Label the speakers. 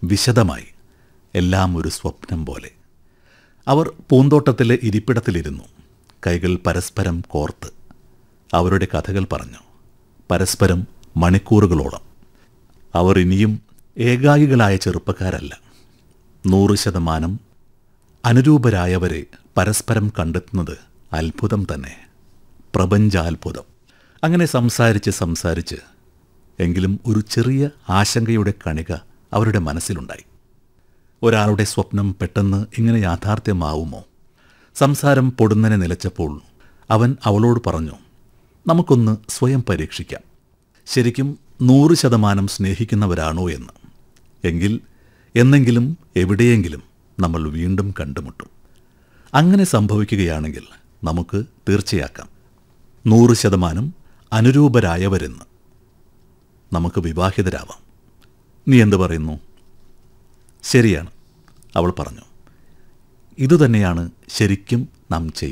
Speaker 1: വിശദമായി എല്ലാം ഒരു സ്വപ്നം പോലെ അവർ പൂന്തോട്ടത്തിലെ ഇരിപ്പിടത്തിലിരുന്നു കൈകൾ പരസ്പരം കോർത്ത് അവരുടെ കഥകൾ പറഞ്ഞു പരസ്പരം മണിക്കൂറുകളോളം അവർ ഇനിയും ഏകായികളായ ചെറുപ്പക്കാരല്ല നൂറ് ശതമാനം അനുരൂപരായവരെ പരസ്പരം കണ്ടെത്തുന്നത് അത്ഭുതം തന്നെ പ്രപഞ്ചാത്ഭുതം അങ്ങനെ സംസാരിച്ച് സംസാരിച്ച് എങ്കിലും ഒരു ചെറിയ ആശങ്കയുടെ കണിക അവരുടെ മനസ്സിലുണ്ടായി ഒരാളുടെ സ്വപ്നം പെട്ടെന്ന് ഇങ്ങനെ യാഥാർത്ഥ്യമാവുമോ സംസാരം പൊടുന്നനെ നിലച്ചപ്പോൾ അവൻ അവളോട് പറഞ്ഞു നമുക്കൊന്ന് സ്വയം പരീക്ഷിക്കാം ശരിക്കും നൂറ് ശതമാനം സ്നേഹിക്കുന്നവരാണോ എന്ന് എങ്കിൽ എന്നെങ്കിലും എവിടെയെങ്കിലും നമ്മൾ വീണ്ടും കണ്ടുമുട്ടും അങ്ങനെ സംഭവിക്കുകയാണെങ്കിൽ നമുക്ക് തീർച്ചയാക്കാം നൂറ് ശതമാനം അനുരൂപരായവരെന്ന് നമുക്ക് വിവാഹിതരാവാം നീ എന്തു പറയുന്നു ശരിയാണ് അവൾ പറഞ്ഞു ഇതുതന്നെയാണ് ശരിക്കും നാം ചെയ്യുന്നത്